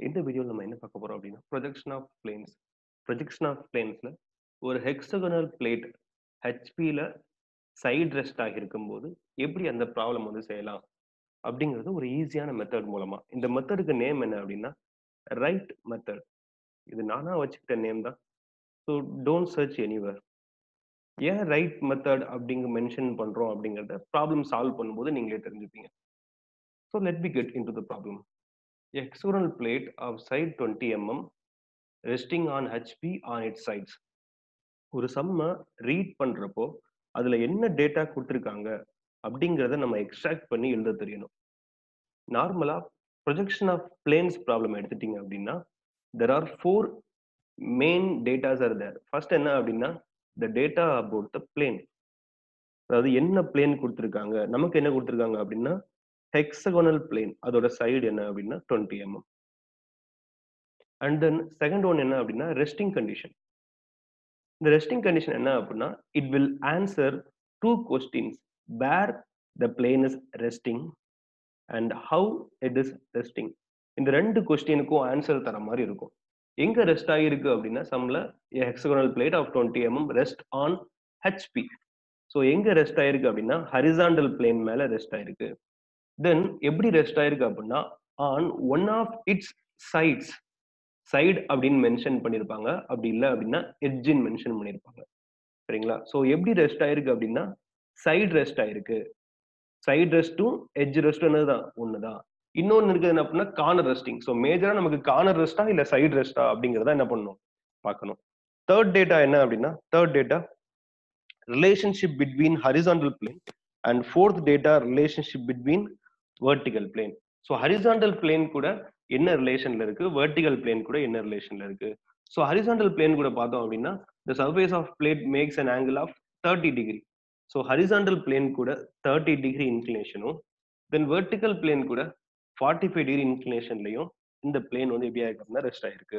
இந்த வீடியோல நம்ம என்ன பார்க்க போறோம் அப்படின்னா projection of planes projection of பிளேன்ஸ்ல ஒரு ஹெக்ஸகனல் பிளேட் ஹெச்பியில் சைடு ரெஸ்ட் ஆகியிருக்கும்போது எப்படி அந்த ப்ராப்ளம் வந்து செய்யலாம் அப்படிங்கிறது ஒரு ஈஸியான மெத்தட் மூலமா இந்த மெத்தடுக்கு நேம் என்ன அப்படின்னா ரைட் மெத்தட் இது நானா வச்சுக்கிட்ட நேம் தான் ஸோ டோன்ட் சர்ச் எனிவர் ஏன் ரைட் மெத்தட் அப்படிங்க மென்ஷன் பண்றோம் அப்படிங்கிறத ப்ராப்ளம் சால்வ் பண்ணும்போது நீங்களே தெரிஞ்சுப்பீங்க so let be get into the problem hexagonal plate of side 20 mm resting on HP on its sides. ஒரு சம்ம ரீட் பண்றப்போ அதுல என்ன டேட்டா கொடுத்துருக்காங்க அப்படிங்கிறத நம்ம எக்ஸ்ட்ராக்ட் பண்ணி எழுத தெரியணும் நார்மலா ப்ரொஜெக்ஷன் ஆஃப் பிளேன்ஸ் ப்ராப்ளம் எடுத்துட்டீங்க அப்படின்னா there are four main datas are there first என்ன அப்படின்னா the data about the plane அதாவது என்ன பிளேன் கொடுத்துருக்காங்க நமக்கு என்ன கொடுத்துருக்காங்க அப்படின்னா ஹெக்ஸகோனல் பிளேன் அதோட சைடு என்ன அப்படின்னா twenty MM and then second one என்ன அப்படின்னா ரெஸ்டிங் கண்டிஷன் இந்த ரெஸ்டிங் கண்டிஷன் என்ன அப்படின்னா it will answer two questions where the plane is resting and how it is resting இந்த ரெண்டு கொஸ்டினுக்கும் ஆன்சர் தர மாதிரி இருக்கும் எங்க ரெஸ்ட் ஆகிருக்கு அப்படின்னா சம்ல hexagonal plate of twenty MM rest on HP so எங்க ரெஸ்ட் ஆயிருக்கு அப்படின்னா ஹரிசாண்டல் பிளேன் மேல ரெஸ்ட் ஆயிருக்கு தென் எப்படி ரெஸ்ட் ஆயிருக்கு அப்படின்னா on one of its sides side அப்படின்னு மென்ஷன் பண்ணியிருப்பாங்க அப்படி இல்லை அப்படின்னா எட்ஜின்னு மென்ஷன் பண்ணியிருப்பாங்க சரிங்களா ஸோ எப்படி ரெஸ்ட் ஆயிருக்கு அப்படின்னா சைடு ரெஸ்ட் ஆயிருக்கு சைடு ரெஸ்ட்டும் எட்ஜ் ரெஸ்ட்டும் தான் ஒன்று தான் இன்னொன்று இருக்குது என்ன அப்படின்னா கார்னர் ரெஸ்டிங் ஸோ மேஜராக நமக்கு கார்னர் ரெஸ்டா இல்லை சைடு ரெஸ்டா அப்படிங்கிறத என்ன பண்ணணும் பார்க்கணும் தேர்ட் டேட்டா என்ன அப்படின்னா third data relationship between horizontal plane and fourth data relationship between vertical plane so horizontal plane கூட என்ன ரிலேஷன்ல இருக்கு வெர்டிகல் பிளேன் கூட என்ன ரிலேஷன்ல இருக்கு ஸோ ஹரிசாண்டல் பிளேன் கூட பார்த்தோம் அப்படின்னா the surface of plate makes an angle of thirty degree so horizontal plane கூட தேர்ட்டி டிகிரி இன்க்ளினேஷனும் தென் வெர்டிகல் பிளேன் கூட ஃபார்ட்டி ஃபைவ் டிகிரி இன்க்ளினேஷன்லையும் இந்த பிளேன் வந்து எப்படி ஆயிருக்கு அப்படின்னா ரெஸ்ட் ஆயிருக்கு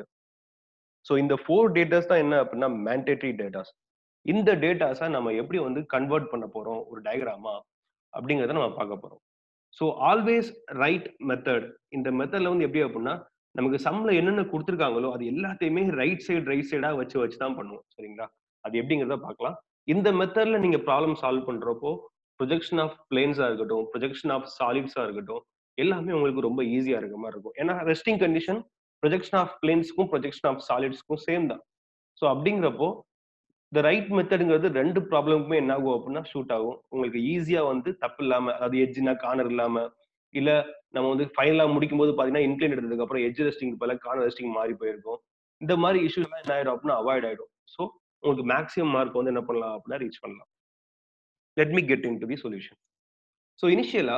ஸோ இந்த ஃபோர் டேட்டாஸ் தான் என்ன அப்படின்னா மேண்டேட்டரி டேட்டாஸ் இந்த டேட்டாஸை நம்ம எப்படி வந்து கன்வெர்ட் பண்ண போறோம் ஒரு டயக்ராமா அப்படிங்கிறத நம்ம பார்க்க போறோம் ஸோ ஆல்வேஸ் ரைட் மெத்தட் இந்த மெத்தட்ல வந்து எப்படி அப்படின்னா நமக்கு சம்ல என்னென்ன கொடுத்துருக்காங்களோ அது எல்லாத்தையுமே ரைட் சைடு ரைட் சைடா வச்சு வச்சு தான் பண்ணுவோம் சரிங்களா அது எப்படிங்கிறத பார்க்கலாம் இந்த மெத்தட்ல நீங்க ப்ராப்ளம் சால்வ் பண்றப்போ ப்ரொஜெக்ஷன் ஆஃப் பிளேன்ஸா இருக்கட்டும் ப்ரொஜெக்ஷன் ஆஃப் சாலிட்ஸா இருக்கட்டும் எல்லாமே உங்களுக்கு ரொம்ப ஈஸியா இருக்க மாதிரி இருக்கும் ஏன்னா ரெஸ்டிங் கண்டிஷன் ப்ரொஜெக்ஷன் ஆஃப் பிளேன்ஸ்க்கும் ப்ரொஜெக்ஷன் ஆஃப் சாலிட்ஸ்க்கும் சேம் தான் ஸோ அப்படிங்கிறப்போ இந்த ரைட் மெத்தடுங்கிறது ரெண்டு ப்ராப்ளமுக்குமே என்ன ஆகும் அப்படின்னா ஷூட் ஆகும் உங்களுக்கு ஈஸியா வந்து தப்பு இல்லாம அதாவது எட்ஜ்னா கார்னர் இல்லாம இல்ல நம்ம வந்து ஃபைனலா முடிக்கும் போது பாத்தீங்கன்னா இன்க்ளைன் எடுத்ததுக்கு அப்புறம் எட்ஜ் ரெஸ்டிங் பல கார்னர் ரெஸ்டிங் மாறி போயிருக்கும் இந்த மாதிரி இஷ்யூஸ் எல்லாம் என்ன ஆயிடும் அப்படின்னா அவாய்ட் ஆயிடும் ஸோ உங்களுக்கு மேக்ஸிமம் மார்க் வந்து என்ன பண்ணலாம் அப்படின்னா ரீச் பண்ணலாம் let me get into the solution so இனிஷியலா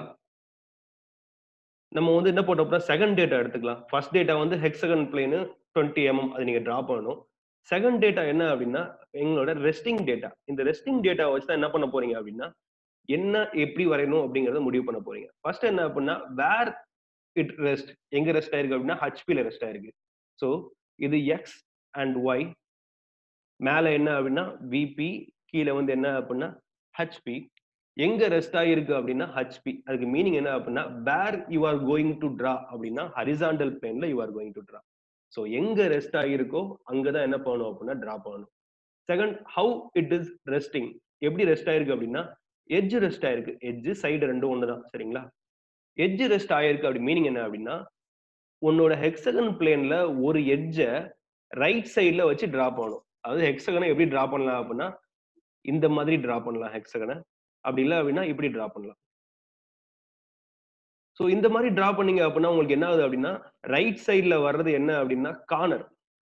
நம்ம வந்து என்ன போட்டோம் அப்படின்னா செகண்ட் டேட்டா எடுத்துக்கலாம் ஃபர்ஸ்ட் டேட்டா வந்து ஹெக்ஸகன் பிளேனு டுவெண்ட்டி எம்எம் அதை நீங்க டிரா பண்ணணும் செகண்ட் டேட்டா என்ன அப்படின்னா எங்களோட ரெஸ்டிங் டேட்டா இந்த ரெஸ்டிங் டேட்டா வச்சு தான் என்ன பண்ண போறீங்க அப்படின்னா என்ன எப்படி வரையணும் அப்படிங்கறத முடிவு பண்ண போறீங்க ஃபர்ஸ்ட் என்ன அப்படின்னா வேர் இட் ரெஸ்ட் எங்க ரெஸ்ட் ஆயிருக்கு அப்படின்னா ஹச்பில ரெஸ்ட் ஆயிருக்கு ஸோ இது எக்ஸ் அண்ட் ஒய் மேல என்ன அப்படின்னா விபி கீழே வந்து என்ன அப்படின்னா ஹச்பி எங்க ரெஸ்ட் ஆகிருக்கு அப்படின்னா ஹச்பி அதுக்கு மீனிங் என்ன அப்படின்னா where you are going to draw அப்படின்னா ஹரிசாண்டல் பிளேன்ல you are going to draw so எங்க ரெஸ்ட் ஆகிருக்கோ அங்கதான் என்ன பண்ணணும் அப்படின்னா டிரா பண்ணணும் second how it is resting எப்படி ரெஸ்ட் ஆயிருக்கு அப்படின்னா எட்ஜ் ரெஸ்ட் ஆயிருக்கு எட்ஜ் சைடு ரெண்டும் ஒண்ணுதான் சரிங்களா எட்ஜ் ரெஸ்ட் ஆயிருக்கு அப்படி மீனிங் என்ன அப்படின்னா உன்னோட ஹெக்ஸகன் பிளேன்ல ஒரு எட்ஜை ரைட் சைட்ல வச்சு டிரா பண்ணணும் அதாவது ஹெக்ஸகனை எப்படி டிரா பண்ணலாம் அப்படின்னா இந்த மாதிரி டிரா பண்ணலாம் ஹெக்ஸகனை அப்படி இல்லை அப்படின்னா இப்படி டிரா பண்ணலாம் ஸோ இந்த மாதிரி டிரா பண்ணீங்க அப்படின்னா உங்களுக்கு என்ன ஆகுது அப்படின்னா ரைட் சைட்ல வர்றது என்ன அப்படின்னா கார்னர்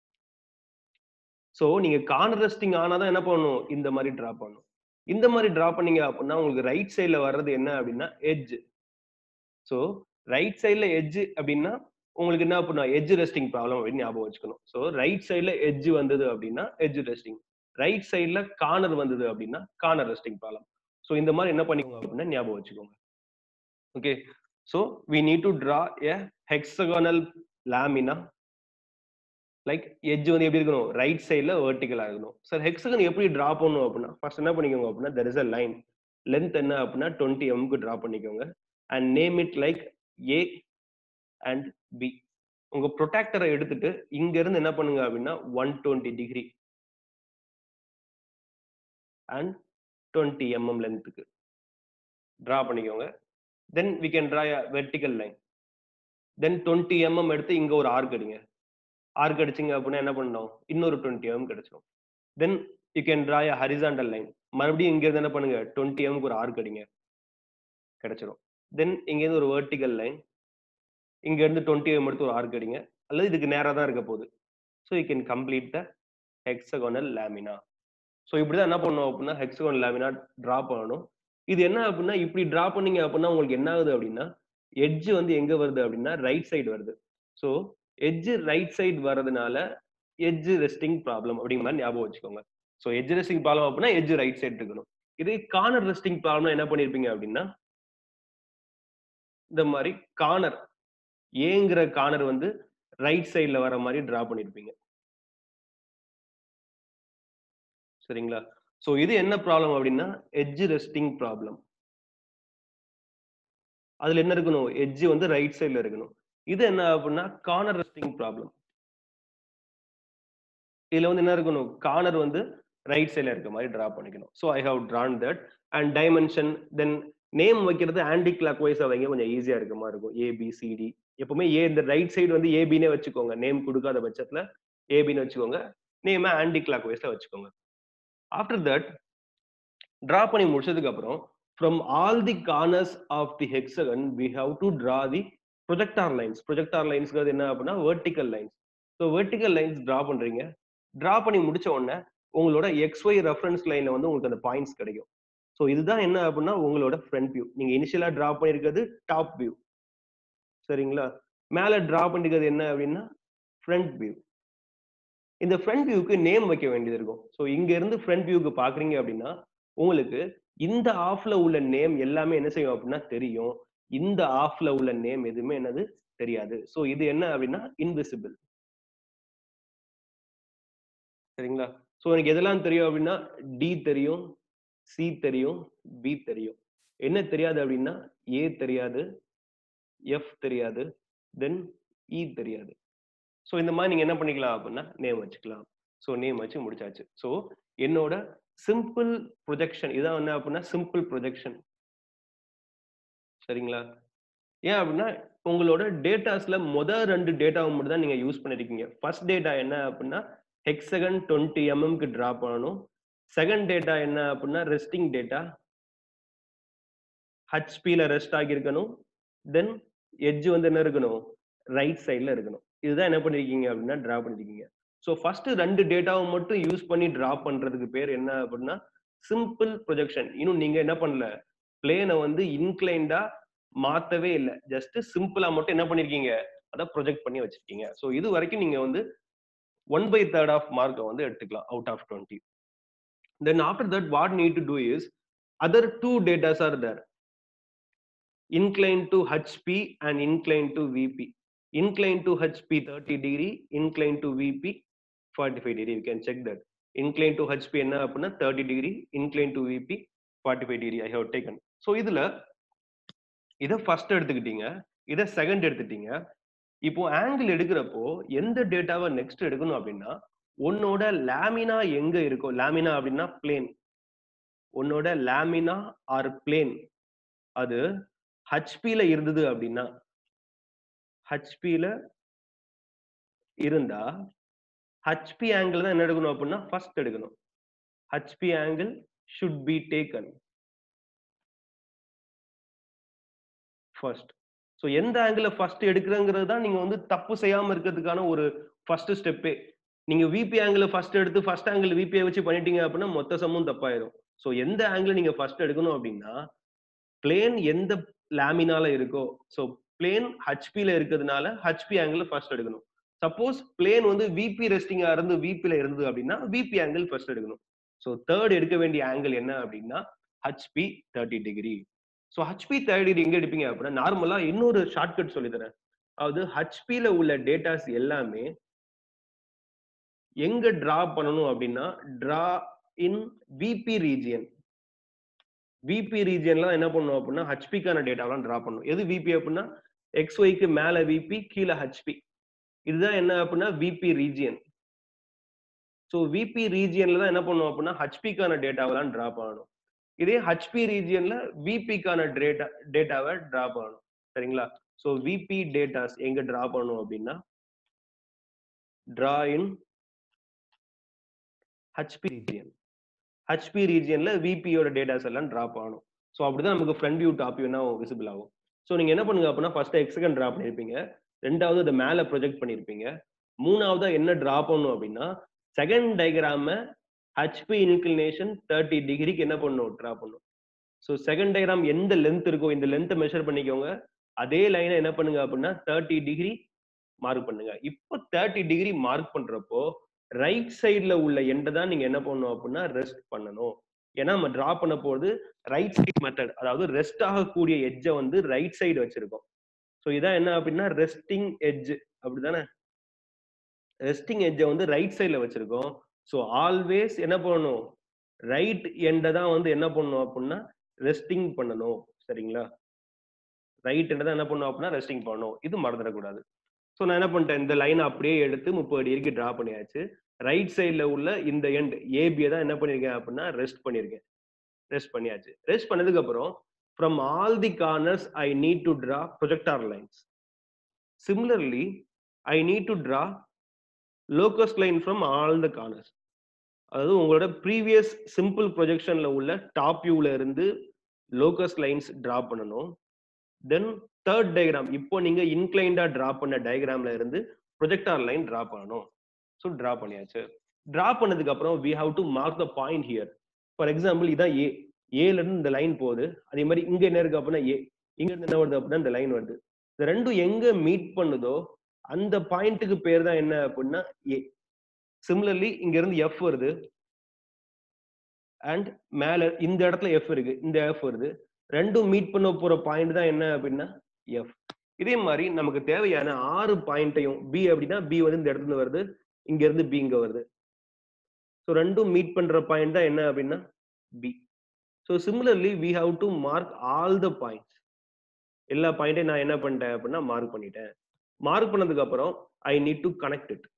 ஸோ நீங்க கார்னர் ரெஸ்டிங் ஆனாதான் என்ன பண்ணணும் இந்த மாதிரி டிரா பண்ணணும் இந்த மாதிரி டிரா பண்ணீங்க அப்படின்னா உங்களுக்கு ரைட் சைட்ல வர்றது என்ன அப்படின்னா எட்ஜ் ஸோ ரைட் சைட்ல எட்ஜ் அப்படின்னா உங்களுக்கு என்ன அப்படின்னா எட்ஜ் ரெஸ்டிங் ப்ராப்ளம் அப்படின்னு ஞாபகம் வச்சுக்கணும் ஸோ ரைட் சைட்ல எட்ஜ் வந்தது அப்படின்னா எட்ஜ் ரெஸ்டிங் ரைட் சைட்ல கார்னர் வந்தது அப்படின்னா கார்னர் ரெஸ்டிங் ப்ராப்ளம் ஸோ இந்த மாதிரி என்ன பண்ணிக்கோங்க அப்படின்னா ஞாபகம் வச்சுக்கோங்க okay so we need to draw a hexagonal lamina like edge வந்து எப்படி இருக்கணும் ரைட் சைடில் வேர்ட்டிக்கலாக இருக்கணும் சார் ஹெக்ஸகன் எப்படி ட்ரா பண்ணணும் அப்படின்னா ஃபர்ஸ்ட் என்ன பண்ணிக்கோங்க அப்படின்னா there is a line length என்ன அப்படின்னா டுவெண்ட்டி எம்க்கு ட்ரா பண்ணிக்கோங்க and name it like A and B உங்க ப்ரொடாக்டரை எடுத்துட்டு இங்க இருந்து என்ன பண்ணுங்க அப்படின்னா one twenty degree and twenty MM லென்த்துக்கு டிரா பண்ணிக்கோங்க then we can draw vertical line then twenty MM எடுத்து இங்க ஒரு ஆர்க் அடிங்க ஆர்க் அடிச்சிங்க அப்படின்னா என்ன பண்ணணும் இன்னொரு டுவெண்ட்டி எம்எம் கிடைச்சிடும் then you can draw a horizontal line மறுபடியும் இங்க இருந்து என்ன பண்ணுங்க டுவெண்ட்டி எம்க்கு ஒரு ஆர்க் அடிங்க கிடைச்சிடும் தென் இங்க இருந்து ஒரு வெர்டிக்கல் லைன் இங்க இருந்து டுவெண்ட்டி எம் எடுத்து ஒரு ஆர்க் அடிங்க அல்லது இதுக்கு நேரா தான் இருக்க போகுது so you can complete the hexagonal lamina so இப்படிதான் என்ன பண்ணணும் அப்படின்னா ஹெக்ஸகோனல் லேமினா டிரா பண்ணணும் இது என்ன அப்படின்னா இப்படி டிரா பண்ணீங்க அப்படின்னா உங்களுக்கு என்ன ஆகுது அப்படின்னா எட்ஜ் வந்து எங்க வருது அப்படின்னா ரைட் சைடு வருது ஸோ எட்ஜ் ரைட் சைடு வர்றதுனால எட்ஜ் ரெஸ்டிங் ப்ராப்ளம் அப்படிங்கிற மாதிரி ஞாபகம் வச்சுக்கோங்க ஸோ எட்ஜ் ரெஸ்டிங் ப்ராப்ளம் அப்படின்னா எட்ஜ் ரைட் சைடு இருக்கணும் இதே கார்னர் ரெஸ்டிங் ப்ராப்ளம் என்ன பண்ணிருப்பீங்க அப்படின்னா இந்த மாதிரி கார்னர் ஏங்கிற கார்னர் வந்து ரைட் சைடுல வர மாதிரி டிரா பண்ணிருப்பீங்க சரிங்களா சோ இது என்ன ப்ராப்ளம் அப்படின்னா எட்ஜ் ரெஸ்டிங் ப்ராப்ளம் அதுல என்ன இருக்கணும் எட்ஜ் வந்து ரைட் சைடுல இருக்கணும் இது என்ன அப்படின்னா கார்னர் ரெஸ்டிங் ப்ராப்ளம் இதுல வந்து என்ன இருக்கணும் கார்னர் வந்து ரைட் சைடுல இருக்க மாதிரி டிரா பண்ணிக்கணும் so I have drawn that and dimension then name வைக்கிறது ஆன்டி கிளாக் வைஸ் வைங்க கொஞ்சம் ஈஸியா இருக்க மாதிரி இருக்கும் ஏபிசிடி எப்பவுமே ஏ இந்த ரைட் சைடு வந்து ஏபினே வச்சுக்கோங்க நேம் கொடுக்காத பட்சத்துல ஏபின்னு வச்சுக்கோங்க நேம் ஆன்டி கிளாக் வைஸ்ல வச்சுக்கோங்க ஆஃப்டர் தட் டிரா பண்ணி முடிச்சதுக்கு அப்புறம் from all the corners of the hexagon we have to draw the projector lines projector லைன்ஸ்ங்கிறது என்ன அப்படின்னா vertical lines so vertical lines draw பண்றீங்க டிரா பண்ணி முடிச்ச உடனே உங்களோட எக்ஸ் ஒய் ரெஃபரன்ஸ் லைன்ல வந்து உங்களுக்கு அந்த பாயிண்ட்ஸ் கிடைக்கும் ஸோ இதுதான் என்ன அப்படின்னா உங்களோட ஃப்ரண்ட் வியூ நீங்க இனிஷியலா டிரா பண்ணிருக்கிறது டாப் வியூ சரிங்களா மேல டிரா பண்ணிருக்கிறது என்ன அப்படின்னா ஃப்ரண்ட் வியூ இந்த ஃப்ரண்ட் வியூக்கு நேம் வைக்க வேண்டியது இருக்கும் ஸோ இங்க இருந்து ஃப்ரண்ட் வியூக்கு பாக்குறீங்க அப்படின்னா உங்களுக்கு இந்த ஆஃப்ல உள்ள நேம் எல்லாமே என்ன செய்யும் அப்படின்னா தெரியும் இந்த ஆஃப்ல உள்ள நேம் எதுவுமே என்னது தெரியாது ஸோ இது என்ன அப்படின்னா இன்விசிபிள் சரிங்களா ஸோ எனக்கு எதெல்லாம் தெரியும் அப்படின்னா டி தெரியும் சி தெரியும் பி தெரியும் என்ன தெரியாது அப்படின்னா ஏ தெரியாது எஃப் தெரியாது தென் இ தெரியாது ஸோ இந்த மாதிரி நீங்க என்ன பண்ணிக்கலாம் அப்படின்னா நேம் வச்சுக்கலாம் ஸோ நேம் வச்சு முடிச்சாச்சு ஸோ என்னோட சிம்பிள் ப்ரொஜெக்ஷன் இதான் என்ன அப்படின்னா சிம்பிள் ப்ரொஜெக்ஷன் சரிங்களா ஏன் அப்படின்னா உங்களோட டேட்டாஸ்ல மொதல் ரெண்டு டேட்டாவை மட்டும் தான் நீங்க யூஸ் பண்ணிருக்கீங்க ஃபர்ஸ்ட் டேட்டா என்ன அப்படின்னா ஹெக்ஸகன் டுவெண்ட்டி எம்எம்க்கு டிரா பண்ணணும் செகண்ட் டேட்டா என்ன அப்படின்னா ரெஸ்டிங் டேட்டா ஹச்பியில் ரெஸ்ட் ஆகியிருக்கணும் தென் எட்ஜ் வந்து என்ன இருக்கணும் ரைட் சைடில் இருக்கணும் இதுதான் என்ன பண்ணிருக்கீங்க அப்படின்னா டிரா பண்ணிருக்கீங்க ஸோ ஃபர்ஸ்ட் ரெண்டு டேட்டாவை மட்டும் யூஸ் பண்ணி டிரா பண்றதுக்கு பேர் என்ன அப்படின்னா சிம்பிள் ப்ரொஜெக்ஷன் இன்னும் நீங்க என்ன பண்ணல பிளேனை வந்து இன்க்ளைண்டா மாத்தவே இல்லை ஜஸ்ட் சிம்பிளா மட்டும் என்ன பண்ணிருக்கீங்க அதை ப்ரொஜெக்ட் பண்ணி வச்சிருக்கீங்க ஸோ இது வரைக்கும் நீங்க வந்து ஒன் பை தேர்ட் ஆஃப் மார்க்கை வந்து எடுத்துக்கலாம் out of twenty then after that what need to do is other two datas are there inclined to HP and inclined to VP. Inclined to HP 30 degree, inclined to VP 45 degree. You can check that. Inclined to HP என்ன அப்படின்னா 30 degree, inclined to VP 45 degree. I have taken. So இதுல இதை first எடுத்துக்கிட்டீங்க இதை second எடுத்துட்டீங்க இப்போ angle எடுக்கிறப்போ எந்த டேட்டாவை நெக்ஸ்ட் எடுக்கணும் அப்படின்னா உன்னோட லேமினா எங்க இருக்கும் லேமினா அப்படின்னா பிளேன் உன்னோட லேமினா ஆர் பிளேன் அது ஹச்பில இருந்தது அப்படின்னா ஹச்பில இருந்தா ஹச்பி ஆங்கிள் தான் என்ன எடுக்கணும் அப்படின்னா ஃபர்ஸ்ட் எடுக்கணும் HP angle should be taken first so எந்த ஆங்கிள் ஃபர்ஸ்ட் எடுக்கிறங்கிறது தான் நீங்க வந்து தப்பு செய்யாம இருக்கிறதுக்கான ஒரு ஃபர்ஸ்ட் ஸ்டெப்பே நீங்க விபி ஆங்கிள் ஃபர்ஸ்ட் எடுத்து ஃபர்ஸ்ட் ஆங்கிள் விபிஐ வச்சு பண்ணிட்டீங்க அப்படின்னா மொத்த சம்மும் தப்பாயிரும் ஸோ எந்த ஆங்கிள் நீங்க ஃபர்ஸ்ட் எடுக்கணும் அப்படின்னா பிளேன் எந்த லேமினால இருக்கோ ஸோ பிளேன் ஹச்பில இருக்கிறதுனால ஹச்பி ஆங்கிள் ஃபர்ஸ்ட் எடுக்கணும் சப்போஸ் பிளேன் வந்து விபி ரெஸ்டிங்கா இருந்து விபில இருந்தது அப்படின்னா விபி ஆங்கிள் ஃபர்ஸ்ட் எடுக்கணும் ஸோ தேர்ட் எடுக்க வேண்டிய ஆங்கிள் என்ன அப்படின்னா HP thirty degree so HP thirty degree எங்க எடுப்பீங்க அப்படின்னா நார்மலா இன்னொரு ஷார்ட்கட் சொல்லி தரேன் அதாவது ஹச்பில உள்ள டேட்டாஸ் எல்லாமே எங்க டிரா பண்ணணும் அப்படின்னா draw in VP region VP ரீஜியன்ல என்ன பண்ணும் அப்படின்னா ஹச்பிக்கான டேட்டாவெல்லாம் டிரா பண்ணும் எது விபி அப்படின்னா எக்ஸ் ஒய்க்கு மேல விபி கீழே ஹச்பி இதுதான் என்ன அப்படின்னா விபி ரீஜியன் ஸோ விபி ரீஜியன்ல தான் என்ன பண்ணுவோம் அப்படின்னா ஹச்பிக்கான டேட்டாவெல்லாம் டிரா பண்ணணும் இதே ஹச்பி ரீஜியன்ல விபிக்கான டேட்டா டேட்டாவை டிரா பண்ணணும் சரிங்களா ஸோ விபி டேட்டாஸ் எங்க டிரா பண்ணணும் அப்படின்னா draw in HP region HP ரீஜியன்ல விபியோட டேட்டாஸ் எல்லாம் டிரா பண்ணணும் ஸோ அப்படிதான் நமக்கு ஃப்ரண்ட் வியூ டாப் வியூனா விசிபிள் ஆகும் ஸோ நீங்க என்ன பண்ணுங்க அப்படின்னா ஃபர்ஸ்ட் எக்ஸகன் டிரா பண்ணிருப்பீங்க ரெண்டாவது அதை மேல ப்ரொஜெக்ட் பண்ணிருப்பீங்க மூணாவதா என்ன டிரா பண்ணும் அப்படின்னா செகண்ட் டயக்ராம ஹச்பி இன்க்ளினேஷன் தேர்ட்டி டிகிரிக்கு என்ன பண்ணும் டிரா பண்ணும் ஸோ செகண்ட் டயக்ராம் எந்த லென்த் இருக்கோ இந்த லென்த்தை மெஷர் பண்ணிக்கோங்க அதே லைனை என்ன பண்ணுங்க அப்படின்னா தேர்ட்டி டிகிரி மார்க் பண்ணுங்க இப்போ தேர்ட்டி டிகிரி மார்க் பண்றப்போ ரைட் சைட்ல உள்ள எண்டை தான் நீங்க என்ன பண்ணணும் அப்படின்னா ரெஸ்ட் பண்ணணும் ஏன்னா நம்ம டிரா பண்ண போறது ரைட் சைட் மெத்தட் அதாவது ரெஸ்ட் ஆகக்கூடிய எட்ஜை வந்து ரைட் சைடு வச்சிருக்கோம் ஸோ இதான் என்ன அப்படின்னா ரெஸ்டிங் எட்ஜ் அப்படிதானே ரெஸ்டிங் எட்ஜை வந்து ரைட் சைட்ல வச்சிருக்கோம் ஸோ ஆல்வேஸ் என்ன பண்ணணும் ரைட் எண்டை தான் வந்து என்ன பண்ணணும் அப்படின்னா ரெஸ்டிங் பண்ணணும் சரிங்களா ரைட் எண்டை தான் என்ன பண்ணணும் அப்படின்னா ரெஸ்டிங் பண்ணணும் இது மறந்துடக்கூடாது ஸோ நான் என்ன பண்ணிட்டேன் இந்த லைனை அப்படியே எடுத்து முப்பது டிகிரிக்கு டிரா பண்ணியாச்சு ரைட் சைடில் உள்ள இந்த எண்ட் ஏபியை தான் என்ன பண்ணியிருக்கேன் அப்படின்னா ரெஸ்ட் பண்ணியிருக்கேன் ரெஸ்ட் பண்ணியாச்சு ரெஸ்ட் பண்ணதுக்கு அப்புறம் from all the corners I need to draw projector lines similarly I need to draw locus line from all the corners அதாவது உங்களோட ப்ரீவியஸ் சிம்பிள் ப்ரொஜெக்ஷன்ல உள்ள டாப் வியூல இருந்து லோக்கஸ் லைன்ஸ் டிரா பண்ணணும் தென் தேர்ட் டயக்ராம் இப்போ நீங்க இன்க்ளைண்டா டிரா பண்ண டயக்ராம்ல இருந்து ப்ரொஜெக்டார் லைன் டிரா பண்ணணும் ஸோ டிரா பண்ணியாச்சு டிரா பண்ணதுக்கு அப்புறம் we have to mark the point here for example இதான் ஏ ஏல இருந்து இந்த லைன் போகுது அதே மாதிரி இங்க என்ன இருக்கு அப்படின்னா ஏ இங்க இருந்து என்ன வருது அப்படின்னா இந்த லைன் வருது இந்த ரெண்டும் எங்க மீட் பண்ணுதோ அந்த பாயிண்ட்டுக்கு பேர் தான் என்ன அப்படின்னா ஏ சிமிலர்லி இங்க இருந்து எஃப் வருது அண்ட் மேல இந்த இடத்துல எஃப் இருக்கு இந்த எஃப் வருது ரெண்டும் மீட் பண்ண போற பாயிண்ட் தான் என்ன அப்படின்னா எஃப் இதே மாதிரி நமக்கு தேவையான ஆறு பாயிண்ட்டையும் பி அப்படின்னா பி வந்து இந்த இடத்துல வருது இங்க இருந்து பி இங்க வருது ஸோ ரெண்டும் மீட் பண்ற பாயிண்ட் தான் என்ன அப்படின்னா B so similarly we have to mark all the points எல்லா பாயிண்ட்டையும் நான் என்ன பண்ணிட்டேன் அப்படின்னா மார்க் பண்ணிட்டேன் மார்க் பண்ணதுக்கு அப்புறம் I need to connect it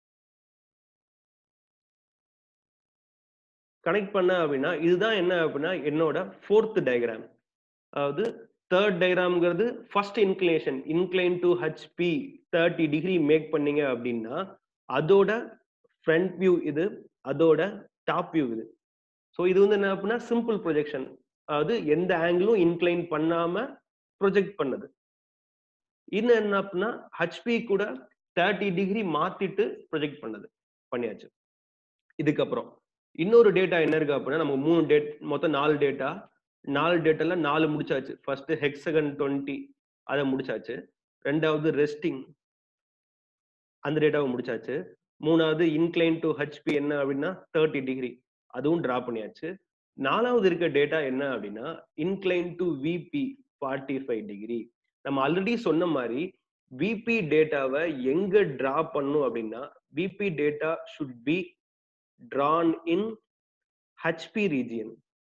connect பண்ண அப்படின்னா இதுதான் என்ன அப்படின்னா என்னோட ஃபோர்த் டயக்ராம் அதாவது தேர்ட் டயக்ராம்ங்கிறது first inclination incline to HP thirty degree make பண்ணீங்க அப்படின்னா அதோட ஃப்ரண்ட் வியூ இது அதோட டாப் வியூ இது ஸோ இது வந்து என்ன அப்படின்னா சிம்பிள் ப்ரொஜெக்ஷன் அதாவது எந்த ஆங்கிளும் இன்க்ளைன் பண்ணாம ப்ரொஜெக்ட் பண்ணது இன்னும் என்ன அப்படின்னா ஹச்பி கூட தேர்ட்டி டிகிரி மாத்திட்டு ப்ரொஜெக்ட் பண்ணது பண்ணியாச்சு இதுக்கப்புறம் இன்னொரு டேட்டா என்ன இருக்கு அப்படின்னா நம்ம மூணு டேட் மொத்தம் நாலு டேட்டா நாலு டேட்டால நாலு முடிச்சாச்சு ஃபர்ஸ்ட் ஹெக்ஸகன் டுவெண்ட்டி அதை முடிச்சாச்சு ரெண்டாவது ரெஸ்டிங் அந்த டேட்டாவை முடிச்சாச்சு மூணாவது இன்க்ளைன் டு ஹெச்பி என்ன அப்படின்னா தேர்ட்டி டிகிரி அதுவும் டிரா பண்ணியாச்சு நாலாவது இருக்க டேட்டா என்ன அப்படின்னா incline to VP forty five degree நம்ம ஆல்ரெடி சொன்ன மாதிரி விபி டேட்டாவை எங்க டிரா பண்ணும் அப்படின்னா VP data should be drawn in HP region.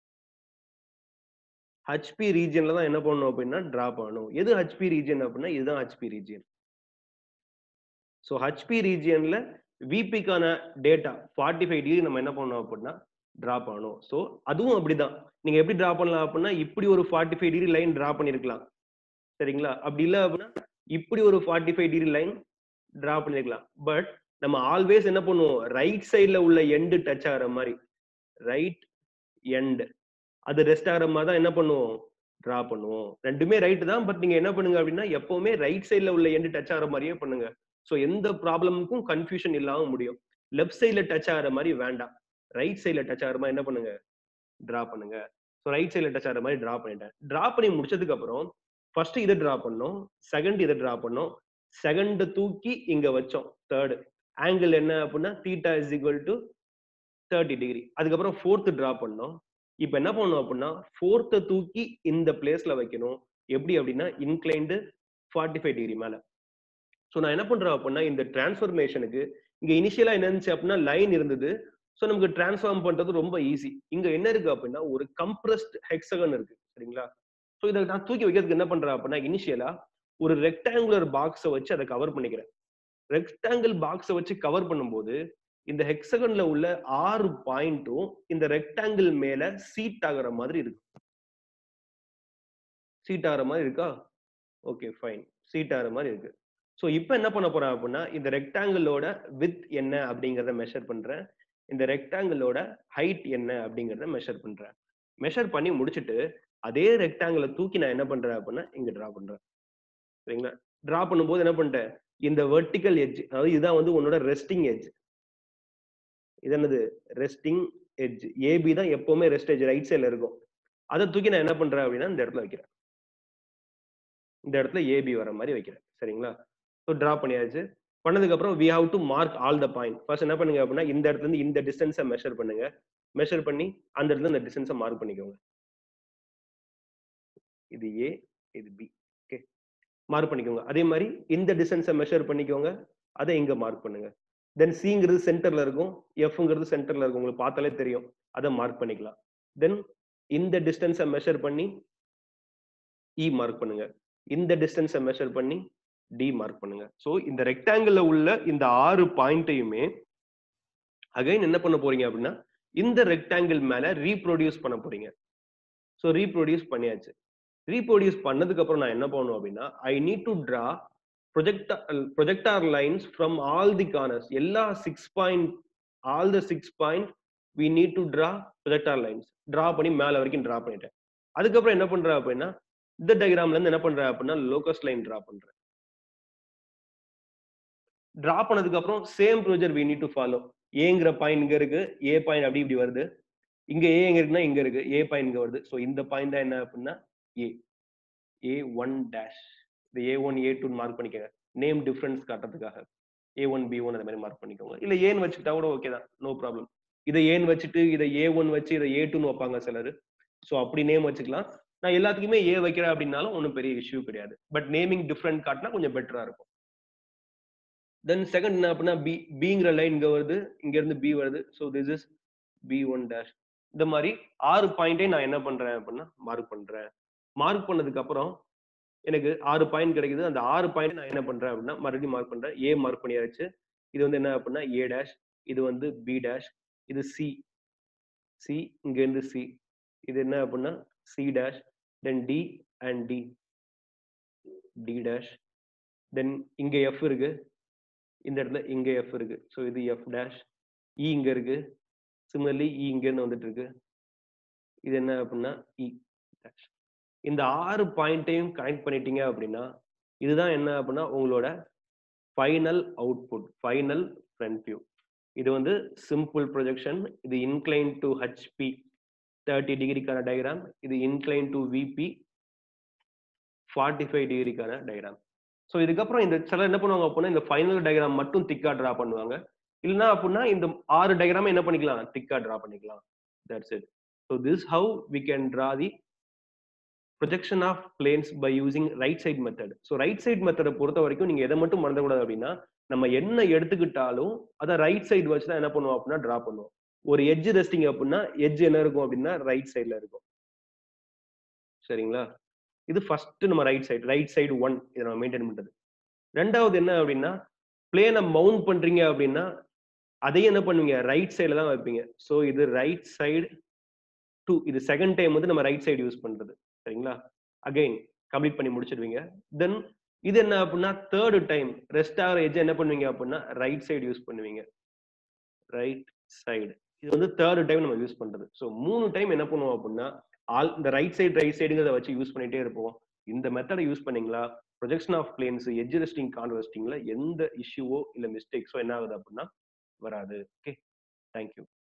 HP ரீஜன்ல தான் என்ன பண்ணணும் அப்படின்னா டிரா பண்ணணும் எது HP ரீஜன் அப்படின்னா இதுதான் HP ரீஜன் ஸோ HP ரீஜியன்ல விபிக்கான டேட்டா ஃபார்ட்டி ஃபைவ் டிகிரி நம்ம என்ன பண்ணோம் அப்படின்னா டிரா பண்ணணும் ஸோ அதுவும் அப்படிதான் நீங்க எப்படி டிரா பண்ணலாம் அப்படின்னா இப்படி ஒரு forty five degree line draw பண்ணிருக்கலாம் சரிங்களா அப்படி இல்லை அப்படின்னா இப்படி ஒரு forty five degree line draw பண்ணிருக்கலாம் பட் நம்ம ஆல்வேஸ் என்ன பண்ணுவோம் ரைட் சைட்ல உள்ள எண்டு டச் ஆகிற மாதிரி ரைட் எண்ட் அது ரெஸ்ட் ஆகிற மாதிரி தான் என்ன பண்ணுவோம் டிரா பண்ணுவோம் ரெண்டுமே ரைட் தான் பட் நீங்க என்ன பண்ணுங்க அப்படின்னா எப்பவுமே ரைட் சைட்ல உள்ள எண்டு டச் ஆகிற மாதிரியே பண்ணுங்க ஸோ எந்த ப்ராப்ளமுக்கும் கன்ஃபியூஷன் இல்லாம முடியும் லெஃப்ட் சைட்ல டச் ஆகிற மாதிரி வேண்டாம் ரைட் சைட்ல டச் ஆகிற மாதிரி என்ன பண்ணுங்க டிரா பண்ணுங்க ஸோ ரைட் சைட்ல டச் ஆகிற மாதிரி டிரா பண்ணிட்டேன் டிரா பண்ணி முடிச்சதுக்கு அப்புறம் ஃபர்ஸ்ட் இதை டிரா பண்ணோம் செகண்ட் இதை டிரா பண்ணோம் செகண்ட் தூக்கி இங்க வச்சோம் தேர்டு ஆங்கிள் என்ன அப்படின்னா theta is equal to thirty degree அதுக்கப்புறம் ஃபோர்த்து டிரா பண்ணோம் இப்போ என்ன பண்ணணும் அப்படின்னா ஃபோர்த்தை தூக்கி இந்த பிளேஸ்ல வைக்கணும் எப்படி அப்படின்னா இன்க்ளைண்டு ஃபார்ட்டி ஃபைவ் டிகிரி மேல ஸோ நான் என்ன பண்றேன் அப்படின்னா இந்த டிரான்ஸ்ஃபர்மேஷனுக்கு இங்க இனிஷியலா என்ன இருந்துச்சு அப்படின்னா லைன் இருந்தது ஸோ நமக்கு டிரான்ஸ்ஃபார்ம் பண்றது ரொம்ப ஈஸி இங்க என்ன இருக்கு அப்படின்னா ஒரு கம்ப்ரஸ்ட் ஹெக்ஸகன் இருக்கு சரிங்களா ஸோ இதை நான் தூக்கி வைக்கிறதுக்கு என்ன பண்றேன் அப்படின்னா இனிஷியலா ஒரு ரெக்டாங்குலர் பாக்ஸை வச்சு அதை கவர் பண்ணிக்கிறேன் ரெக்டாங்கிள் பாக்ஸை வச்சு கவர் பண்ணும்போது இந்த ஹெக்ஸகன்ல உள்ள ஆறு பாயிண்ட்டும் இந்த ரெக்டாங்கிள் மேல சீட் ஆகுற மாதிரி இருக்கு சீட் ஆகுற மாதிரி இருக்கா ஓகே ஃபைன் சீட் ஆகுற மாதிரி இருக்கு ஸோ இப்போ என்ன பண்ண போறேன் அப்படின்னா இந்த ரெக்டாங்கிளோட வித் என்ன அப்படிங்கிறத மெஷர் பண்றேன் இந்த ரெக்டாங்கிளோட ஹைட் என்ன அப்படிங்கிறத மெஷர் பண்றேன் மெஷர் பண்ணி முடிச்சுட்டு அதே ரெக்டாங்கிளை தூக்கி நான் என்ன பண்றேன் அப்படின்னா இங்க டிரா பண்றேன் சரிங்களா டிரா பண்ணும்போது என்ன பண்ணிட்டேன் இந்த வெர்டிக்கல் எட்ஜ் அதாவது இதுதான் வந்து உன்னோட ரெஸ்டிங் எட்ஜ் இது என்னது ரெஸ்டிங் எட்ஜ் ஏபி தான் எப்பவுமே ரெஸ்ட் எட்ஜ் ரைட் சைட்ல இருக்கும் அதை தூக்கி நான் என்ன பண்றேன் அப்படின்னா இந்த இடத்துல வைக்கிறேன் இந்த இடத்துல ஏபி வர மாதிரி வைக்கிறேன் சரிங்களா ஸோ டிரா பண்ணியாச்சு பண்ணதுக்கு அப்புறம் we have to mark all the point first என்ன பண்ணுங்க அப்படின்னா இந்த இடத்துல இருந்து இந்த டிஸ்டன்ஸை மெஷர் பண்ணுங்க மெஷர் பண்ணி அந்த இடத்துல இந்த டிஸ்டன்ஸை மார்க் பண்ணிக்கோங்க இது ஏ இது பி ஓகே மார்க் பண்ணிக்கோங்க அதே மாதிரி இந்த டிஸ்டன்ஸை மெஷர் பண்ணிக்கோங்க அதை இங்க மார்க் பண்ணுங்க தென் சிங்கிறது சென்டர்ல இருக்கும் எஃப்ங்கிறது சென்டர்ல இருக்கும் உங்களுக்கு பார்த்தாலே தெரியும் அதை மார்க் பண்ணிக்கலாம் தென் இந்த டிஸ்டன்ஸை மெஷர் பண்ணி இ மார்க் பண்ணுங்க இந்த டிஸ்டன்ஸை மெஷர் பண்ணி டி மார்க் பண்ணுங்க ஸோ இந்த ரெக்டாங்கிள் உள்ள இந்த ஆறு பாயிண்ட்டையுமே அகைன் என்ன பண்ண போறீங்க அப்படின்னா இந்த ரெக்டாங்கிள் மேல ரீப்ரொடியூஸ் பண்ண போறீங்க ஸோ ரீப்ரொடியூஸ் பண்ணியாச்சு ரீப்ரொடியூஸ் பண்ணதுக்கு அப்புறம் நான் என்ன பண்ணணும் அப்படின்னா I need to draw projector projector lines from all the corners எல்லா six point all the six point we need to draw projector lines draw பண்ணி மேல வரைக்கும் டிரா பண்ணிட்டேன் அதுக்கப்புறம் என்ன பண்றேன் அப்படின்னா இந்த டயக்ராம்ல இருந்து என்ன பண்றேன் அப்படின்னா லோக்கஸ் லைன் டிரா பண்றேன் டிரா பண்ணதுக்கு அப்புறம் சேம் ப்ரொஜர் வி நீட் டு ஃபாலோ ஏங்கிற பாயிண்ட் இங்க இருக்கு ஏ பாயிண்ட் அப்படி இப்படி வருது இங்க ஏ எங்க இருக்குன்னா இங்க இருக்கு ஏ பாயிண்ட் இங்க வருது ஸோ இந்த பாயிண்ட் தான் என்ன அப்படின்னா ஏ ஏ ஒன் டேஷ் இந்த A one A two mark பண்ணிக்கோங்க நேம் டிஃபரன்ஸ் காட்டுறதுக்காக ஏ ஒன் பி ஒன் அந்த மாதிரி மார்க் பண்ணிக்கோங்க இல்ல ஏன்னு வச்சுக்கிட்டா கூட ஓகே தான் நோ ப்ராப்ளம் இதை ஏன்னு வச்சுட்டு இதை ஏ ஒன் வச்சு இதை ஏ டூன்னு வைப்பாங்க சிலர் ஸோ அப்படி நேம் வச்சுக்கலாம் நான் எல்லாத்துக்குமே ஏ வைக்கிறேன் அப்படின்னாலும் ஒன்றும் பெரிய இஷ்யூ கிடையாது பட் நேமிங் டிஃப்ரெண்ட் காட்டினா கொஞ்சம் பெட்டரா இருக்கும் தென் செகண்ட் என்ன அப்படின்னா பி பிங்கிற லைன் இங்க வருது இங்க இருந்து பி வருது so this is B one dash இந்த மாதிரி ஆறு பாயிண்டே நான் என்ன பண்றேன் அப்படின்னா மார்க் பண்றேன் மார்க் பண்ணதுக்கு அப்புறம் எனக்கு ஆறு பாயிண்ட் கிடைக்குது அந்த ஆறு பாயிண்ட் நான் என்ன பண்றேன் அப்படின்னா மறுபடியும் மார்க் பண்றேன் ஏ மார்க் பண்ணியாச்சு இது வந்து என்ன அப்படின்னா ஏ டேஷ் இது வந்து பி டேஷ் இது சி சி இங்க இருந்து சி இது என்ன அப்படின்னா C dash then D and D D dash then இங்க எஃப் இருக்கு இந்த இடத்துல இங்க எஃப் இருக்கு ஸோ இது எஃப் டேஷ் இ இங்க இருக்கு சிமிலர்லி இ இங்க இருந்து வந்துட்டு இருக்கு இது என்ன அப்படின்னா இ டேஷ் இந்த ஆறு பாயிண்ட்டையும் கனெக்ட் பண்ணிட்டீங்க அப்படின்னா இதுதான் என்ன அப்படின்னா உங்களோட final output final front view இது வந்து சிம்பிள் ப்ரொஜெக்ஷன் இது இன்க்ளைன் டு ஹெச்பி தேர்ட்டி டிகிரிக்கான டயக்ராம் இது incline to VP forty five டிகிரிக்கான டயக்ராம் ஸோ இதுக்கப்புறம் இந்த சிலர் என்ன பண்ணுவாங்க அப்படின்னா இந்த ஃபைனல் டயக்ராம் மட்டும் திக்கா ட்ரா பண்ணுவாங்க இல்லைன்னா அப்படின்னா இந்த ஆறு டயக்ராம் என்ன பண்ணிக்கலாம் திக்கா ட்ரா பண்ணிக்கலாம் that's it so this how we can draw the projection of planes by using right side method so right side மெத்தடை பொறுத்த வரைக்கும் நீங்க எதை மட்டும் மறந்துக்கூடாது அப்படின்னா நம்ம என்ன எடுத்துக்கிட்டாலும் அதை ரைட் சைடு வச்சு தான் என்ன பண்ணுவோம் அப்படின்னா ட்ரா பண்ணுவோம் ஒரு எட்ஜ் ரெஸ்டிங் அப்படின்னா எட்ஜ் என்ன இருக்கும் அப்படின்னா ரைட் சைட்ல இருக்கும் சரிங்களா இது ஃபர்ஸ்ட் நம்ம right side right side one இதை நம்ம மெயின்டைன் பண்றது ரெண்டாவது என்ன அப்படின்னா பிளேனை மவுண்ட் பண்றீங்க அப்படின்னா அதையும் என்ன பண்ணுவீங்க ரைட் சைடில் தான் வைப்பீங்க ஸோ இது ரைட் சைடு டூ இது செகண்ட் டைம் வந்து நம்ம ரைட் சைடு யூஸ் பண்றது சரிங்களா அகைன் கம்ப்ளீட் பண்ணி முடிச்சிடுவீங்க தென் இது என்ன அப்படின்னா தேர்டு டைம் ரெஸ்ட் ஆகிற எஜ் என்ன பண்ணுவீங்க அப்படின்னா ரைட் சைடு யூஸ் பண்ணுவீங்க ரைட் சைடு இது வந்து தேர்டு டைம் நம்ம யூஸ் பண்றது ஸோ மூணு டைம் என்ன பண்ணுவோம் அப்படின்னா ஆல் இந்த ரைட் சைடு ரைட் சைடுங்கிறத வச்சு யூஸ் பண்ணிட்டே இருப்போம் இந்த மெத்தடை யூஸ் பண்ணீங்களா projection of planes edge resting கான்வெஸ்டிங்ல எந்த இஷ்யூவோ இல்லை மிஸ்டேக்ஸோ என்ன ஆகுது அப்படின்னா வராது ஓகே தேங்க்யூ